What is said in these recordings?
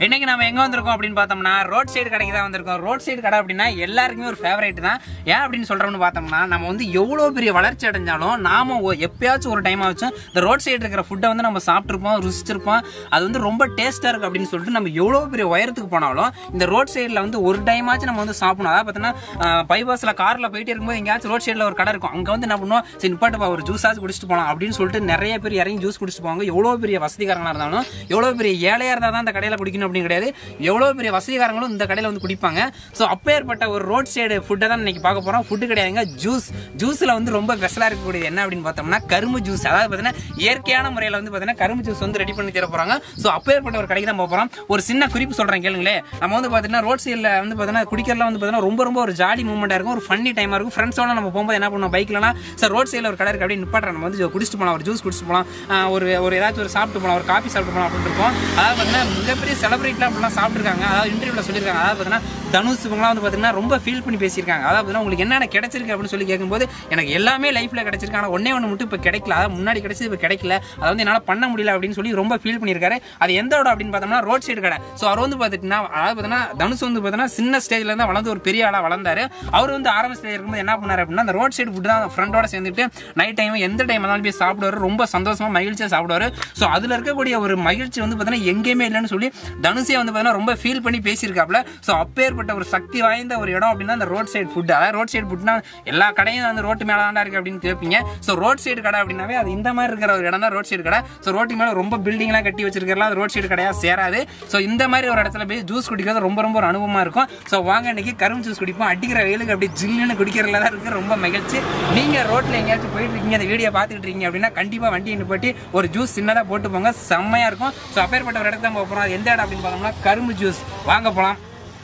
இன்னைக்கு நம்ம எங்க வந்திருக்கோம் அப்படின்னு பார்த்தோம்னா ரோட் சைடு கடைக்கு தான் வந்திருக்கோம் ரோட் சைடு கடை அப்படின்னா எல்லாருக்குமே ஒரு ஃபேவரேட் தான் ஏன் அப்படின்னு சொல்றோம்னு பார்த்தோம்னா நம்ம வந்து எவ்வளோ பெரிய வளர்ச்சி அடைஞ்சாலும் நாம ஒ- எப்பயாச்சும் ஒரு டைம் ஆச்சும் இந்த ரோட் சைடு இருக்கிற ஃபுட்டை வந்து நம்ம சாப்பிட்ருப்போம் ருசிச்சிருப்போம் அது வந்து ரொம்ப டேஸ்டா இருக்கு அப்படின்னு சொல்லிட்டு நம்ம எவ்வளோ பெரிய உயரத்துக்கு போனாலும் இந்த ரோட் சைடில் வந்து ஒரு டைம் ஆச்சும் நம்ம வந்து சாப்பிடணும் அதாவது பார்த்தீங்கன்னா பைபாஸில் காரில் போயிட்டே இருக்கும்போது எங்கேயாச்சும் ரோட் சைடில் ஒரு கடை இருக்கும் அங்கே வந்து என்ன பண்ணுவோம் சரி நிப்பாட்டுப்பா ஒரு ஜூஸாச்சும் குடிச்சிட்டு போகலாம் அப்படின்னு சொல்லிட்டு நிறைய பேர் இறங்கி ஜூஸ் குடிச்சிட்டு போவாங்க எவ்வளோ பெரிய வசதிக்காரங்களா இருந்தாலும் எவ்வளோ பெரிய ஏழையா இருந்தால் தான் இந்த கடையில் குடிக்கணும் அப்படின்னு கிடையாது எவ்வளோ பெரிய வசதிக்காரங்களும் இந்த கடையில் வந்து குடிப்பாங்க ஸோ அப்பேற்பட்ட ஒரு ரோட் சைடு ஃபுட்டை தான் இன்னைக்கு பார்க்க போகிறோம் ஃபுட்டு கிடையாதுங்க ஜூஸ் ஜூஸில் வந்து ரொம்ப ஸ்பெஷலாக இருக்கக்கூடியது என்ன அப்படின்னு பார்த்தோம்னா கரும்பு ஜூஸ் அதாவது பார்த்தீங்கன்னா இயற்கையான முறையில் வந்து பார்த்தீங்கன்னா கரும்பு ஜூஸ் வந்து ரெடி பண்ணி தர போகிறாங்க ஸோ அப்பேற்பட்ட ஒரு கடைக்கு தான் போக போகிறோம் ஒரு சின்ன குறிப்பு சொல்கிறேன் கேளுங்களேன் நம்ம வந்து பார்த்தீங்கன்னா ரோட் சைடில் வந்து பார்த்தீங்கன்னா குடிக்கிறதுலாம் வந்து பார்த்தீங்கன்னா ரொம்ப ரொம்ப ஒரு ஜாலி மூமெண்ட்டாக இருக்கும் ஒரு ஃபன்னி டைமாக இருக்கும் ஃப்ரெண்ட்ஸோட நம்ம போகும்போது என்ன பண்ணுவோம் பைக்லனா சார் ரோட் சைடில் ஒரு கடை இருக்கு அப்படின்னு நிப்பாட்டுறோம் நம்ம வந்து குடிச்சிட்டு போகலாம் ஒரு ஜூஸ் குடிச்சிட்டு போகலாம் ஆஹ் ஒரு ஒரு ஏதாச்சும் ஒரு சாப்பிட்டு போகலாம் ஒரு காஃபி சாப்பிட்டு போகலாம் அப்படின்னு இருக்கும் அதாவது பார்த்தீங்கன்னா மிகப்பெரிய செலிபிரிட்டிலாம் அப்படிலாம் சாப்பிட்ருக்காங்க அதாவது இன்டர்வியூவில் சொல்லியிருக்காங்க அதாவது பார்த்தீங்கன்னா தனுஷ் இவங்கலாம் வந்து பார்த்தீங்கன்னா ரொம்ப ஃபீல் பண்ணி பேசியிருக்காங்க அதாவது பார்த்தீங்கன்னா உங்களுக்கு என்னென்ன கிடைச்சிருக்கு அப்படின்னு சொல்லி கேட்கும்போது எனக்கு எல்லாமே லைஃப்பில் கிடைச்சிருக்கு ஆனால் ஒன்னே ஒன்று மட்டும் இப்போ கிடைக்கல அதாவது முன்னாடி கிடைச்சது இப்போ கிடைக்கல அதை வந்து என்னால் பண்ண முடியல அப்படின்னு சொல்லி ரொம்ப ஃபீல் பண்ணியிருக்காரு அது எந்த இடம் அப்படின்னு பார்த்தோம்னா ரோட் சைடு கடை ஸோ அவர் வந்து பார்த்துட்டுனா அதாவது பார்த்தீங்கன்னா தனுஷ் வந்து பார்த்தீங்கன்னா சின்ன ஸ்டேஜ்ல இருந்து வளர்ந்து ஒரு பெரிய ஆளாக வளர்ந்தாரு அவர் வந்து ஆரம்ப ஸ்டேஜ் இருக்கும்போது என்ன பண்ணாரு அப்படின்னா அந்த ரோட் சைடு ஃபுட் தான் ஃப்ரெண்டோட சேர்ந்துட்டு நைட் டைம் எந்த டைம் இருந்தாலும் போய் சாப்பிடுவாரு ரொம்ப சந்தோஷமா மகிழ்ச்சியாக சாப்பிடுவாரு ஸோ அதில் இருக்கக்கூடிய ஒரு மகிழ்ச்சி வந்து பார்த்தீங்கன்னா எங்கேயுமே இல்லைன்னு சொல்லி தனுஷே வந்து பார்த்தீங்கன்னா ரொம்ப ஃபீல் பண்ணி பேசியிருக்காப்ல ஸோ அப்பேற்பட்ட ஒரு சக்தி வாய்ந்த ஒரு இடம் அப்படின்னா அந்த ரோட் சைடு ஃபுட் அதாவது ரோட் சைடு ஃபுட்னா எல்லா கடையும் வந்து ரோட்டு மேலே தாண்டா இருக்கு அப்படின்னு கேட்பீங்க ஸோ ரோட் சைடு கடை அப்படின்னாவே அது இந்த மாதிரி இருக்கிற ஒரு இடம் தான் ரோட் சைடு கடை ஸோ ரோட்டு மேலே ரொம்ப பில்டிங்லாம் கட்டி வச்சிருக்கிறலாம் அது ரோட் சைடு கடையாக சேராது ஸோ இந்த மாதிரி ஒரு இடத்துல போய் ஜூஸ் குடிக்கிறது ரொம்ப ரொம்ப ஒரு அனுபவமா இருக்கும் ஸோ வாங்க இன்னைக்கு கரும்பு ஜூஸ் குடிப்போம் அடிக்கிற வெயிலுக்கு அப்படி ஜில்லுன்னு குடிக்கிறதுல தான் இருக்கு ரொம்ப மகிழ்ச்சி நீங்க ரோட்ல எங்கேயாச்சும் போயிட்டு இருக்கீங்க அந்த வீடியோ பார்த்துட்டு இருக்கீங்க அப்படின்னா கண்டிப்பா வண்டியை நிப்பாட்டி ஒரு ஜூஸ் சின்னதாக போட்டு போங்க செம்மையா இருக்கும் ஸோ அப்பேற்பட்ட ஒரு இடத்துக்கு தான் போக போறோம் அது எந்த இடம் அப்படின்னு பார்த்தோம்னா கரும்பு ஜூஸ் வாங்க போலாம்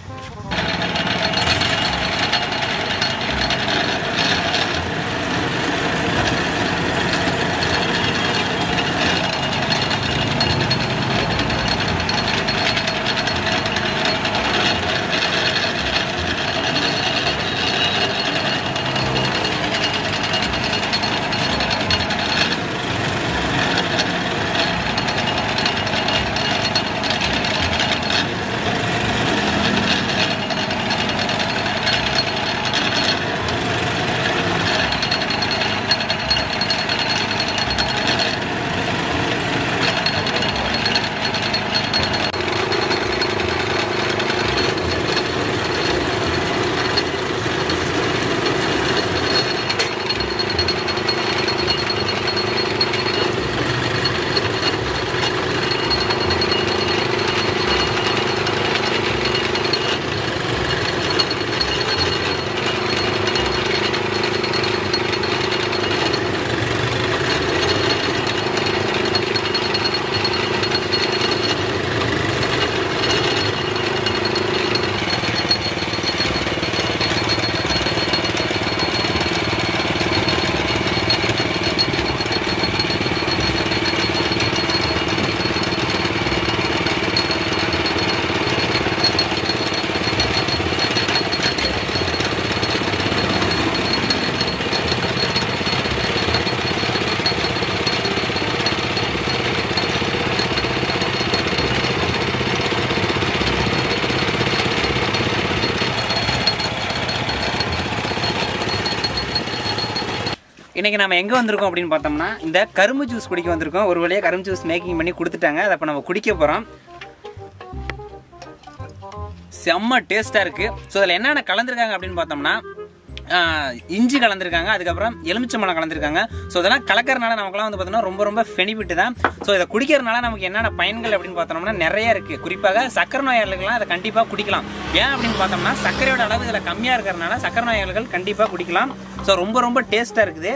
இன்னைக்கு நம்ம எங்க வந்திருக்கோம் அப்படின்னு பார்த்தோம்னா இந்த கரும்பு ஜூஸ் குடிக்க வந்திருக்கோம் ஒரு வழியா கரும்பு ஜூஸ் மேக்கிங் பண்ணி கொடுத்துட்டாங்க அதை இப்போ நம்ம குடிக்க போறோம் செம்ம டேஸ்டா இருக்கு ஸோ அதில் என்னென்ன கலந்துருக்காங்க அப்படின்னு பார்த்தோம்னா ஆஹ், இஞ்சி கலந்துருக்காங்க அதுக்கப்புறம் எலுமிச்சம்பழம் கலந்துருக்காங்க ஸோ இதெல்லாம் கலக்கறனால நமக்குலாம் வந்து பார்த்தோம்னா ரொம்ப ரொம்ப பெனிஃபிட் தான் ஸோ இதை குடிக்கிறதுனால நமக்கு என்னென்ன பயன்கள் அப்படின்னு பார்த்தோம்னா நிறைய இருக்கு குறிப்பாக சக்கரை நோயாளிகள்லாம் அதை கண்டிப்பாக குடிக்கலாம் ஏன் அப்படின்னு பார்த்தோம்னா சர்க்கரையோட அளவு இதில் கம்மியாக இருக்கிறதுனால சக்கரை நோயாளிகள் கண்டிப்பாக குடிக்கலாம் ஸோ ரொம்ப ரொம்ப டேஸ்ட்டாக இருக்குது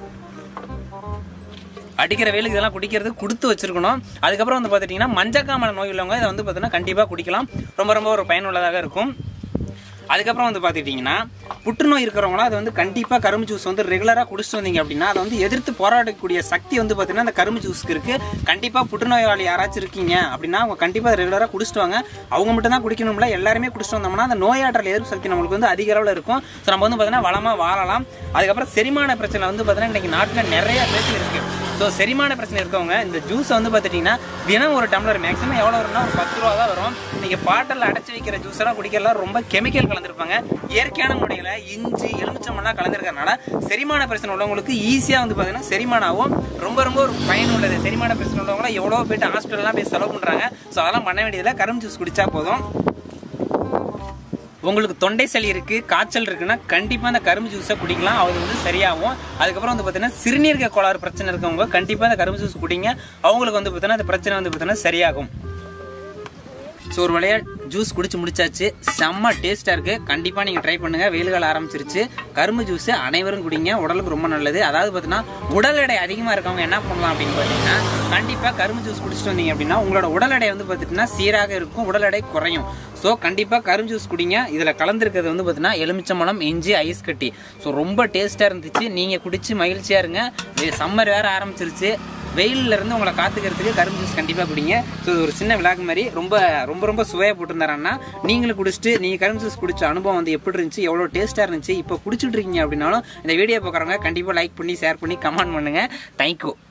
அடிக்கிற வெயிலுக்கு இதெல்லாம் குடிக்கிறது கொடுத்து வச்சிருக்கணும் அதுக்கப்புறம் வந்து பார்த்துட்டிங்கன்னா மஞ்சக்காமலை நோய் உள்ளவங்க இதை வந்து பார்த்தீங்கன்னா கண்டிப்பாக குடிக்கலாம் ரொம்ப ரொம்ப ஒரு பயனுள்ளதாக இருக்கும் அதுக்கப்புறம் வந்து பார்த்துட்டிங்கன்னா புற்றுநோய் இருக்கிறவங்களாம் அது வந்து கண்டிப்பாக கரும்பு ஜூஸ் வந்து ரெகுலராக குடிச்சிட்டு வந்தீங்க அப்படின்னா அதை வந்து எதிர்த்து போராடக்கூடிய சக்தி வந்து பார்த்தீங்கன்னா அந்த கரும்பு ஜூஸ்க்கு இருக்குது கண்டிப்பாக புற்றுநோயாளி யாராச்சும் இருக்கீங்க அப்படின்னா அவங்க கண்டிப்பாக ரெகுலராக குடிச்சிட்டு வாங்க அவங்க மட்டும் தான் குடிக்கணும்ல எல்லாருமே குடிச்சிட்டு வந்தோம்னா அந்த நோயாற்றல் எதிர்ப்பு சக்தி நம்மளுக்கு வந்து அதிக அளவில் இருக்கும் ஸோ நம்ம வந்து பார்த்தீங்கன்னா வளமாக வாழலாம் அதுக்கப்புறம் செரிமான பிரச்சனை வந்து பார்த்தீங்கன்னா இன்னைக்கு நாட்டில் நிறைய பேருக்கு இருக்குது ஸோ செரிமான பிரச்சனை இருக்கவங்க இந்த ஜூஸை வந்து பார்த்துட்டிங்கன்னா தினம் ஒரு டம்ளர் மேக்ஸிமம் எவ்வளோ வரும்னா ஒரு பத்து ரூபா தான் வரும் நீங்கள் பாட்டில் அடைச்சி வைக்கிற ஜூஸ் எல்லாம் குடிக்கலாம் ரொம்ப கெமிக்கல் கலந்துருப்பாங்க இயற்கையான முறையில் இஞ்சி எலுமிச்சம்பழம் கலந்துருக்கறனால செரிமான பிரச்சனை உள்ளவங்களுக்கு ஈஸியாக வந்து பார்த்தீங்கன்னா செரிமானம் ஆகும் ரொம்ப ரொம்ப ஒரு பயனுள்ளது செரிமான பிரச்சனை உள்ளவங்களாம் எவ்வளோ போயிட்டு ஹாஸ்பிட்டல்லாம் போய் செலவு பண்ணுறாங்க ஸோ அதெல்லாம் பண்ண வேண்டியதில்லை கரும்பு ஜூஸ் குடிச்சா போதும் உங்களுக்கு தொண்டை சளி இருக்கு காய்ச்சல் இருக்குன்னா கண்டிப்பா அந்த கரும்பு ஜூஸை குடிக்கலாம் அது வந்து சரியாகும் அதுக்கப்புறம் வந்து பார்த்தீங்கன்னா சிறுநீரக கோளாறு பிரச்சனை இருக்கவங்க கண்டிப்பா அந்த கரும்பு ஜூஸ் குடிங்க அவங்களுக்கு வந்து பார்த்தீங்கன்னா அந்த பிரச்சனை வந்து பார்த்தீங்கன்னா சரியாகும் ஸோ ஒரு வழியா ஜூஸ் குடிச்சு முடிச்சாச்சு செம்ம டேஸ்ட்டாக இருக்குது கண்டிப்பாக நீங்கள் ட்ரை பண்ணுங்கள் வெயில் காலம் ஆரம்பிச்சிருச்சு கரும்பு ஜூஸ் அனைவரும் குடிங்க உடலுக்கு ரொம்ப நல்லது அதாவது பார்த்தீங்கன்னா உடல் எடை அதிகமாக இருக்கவங்க என்ன பண்ணலாம் அப்படின்னு பார்த்தீங்கன்னா கண்டிப்பாக கரும்பு ஜூஸ் குடிச்சிட்டு வந்தீங்க அப்படின்னா உங்களோட உடல் எடை வந்து பார்த்துட்டிங்கன்னா சீராக இருக்கும் உடல் எடை குறையும் ஸோ கண்டிப்பாக கரும்பு ஜூஸ் குடிங்க இதில் கலந்துருக்கிறது வந்து பார்த்தீங்கன்னா எலுமிச்சம்பழம் இஞ்சி ஐஸ் கட்டி ஸோ ரொம்ப டேஸ்ட்டாக இருந்துச்சு நீங்கள் குடிச்சு மகிழ்ச்சியாக இருங்க சம்மர் வேறு ஆரம்பிச்சிருச்சு வெயில்ல இருந்து உங்களை காத்துக்கிறதுக்கு கரும்பு ஜூஸ் கண்டிப்பாக குடிங்க ஸோ இது ஒரு சின்ன விளாக் மாதிரி ரொம்ப ரொம்ப ரொம்ப சுவையாக போட்டிருந்தாரன்னா நீங்களும் குடிச்சிட்டு நீங்கள் கரும்பு ஜூஸ் குடிச்ச அனுபவம் வந்து எப்படி இருந்துச்சு எவ்வளோ டேஸ்ட்டாக இருந்துச்சு இப்போ குடிச்சிட்டு இருக்கீங்க அப்படின்னாலும் இந்த வீடியோ பார்க்குறவங்க கண்டிப்பாக லைக் பண்ணி ஷேர் பண்ணி கமெண்ட் பண்ணுங்கள் தேங்க்யூ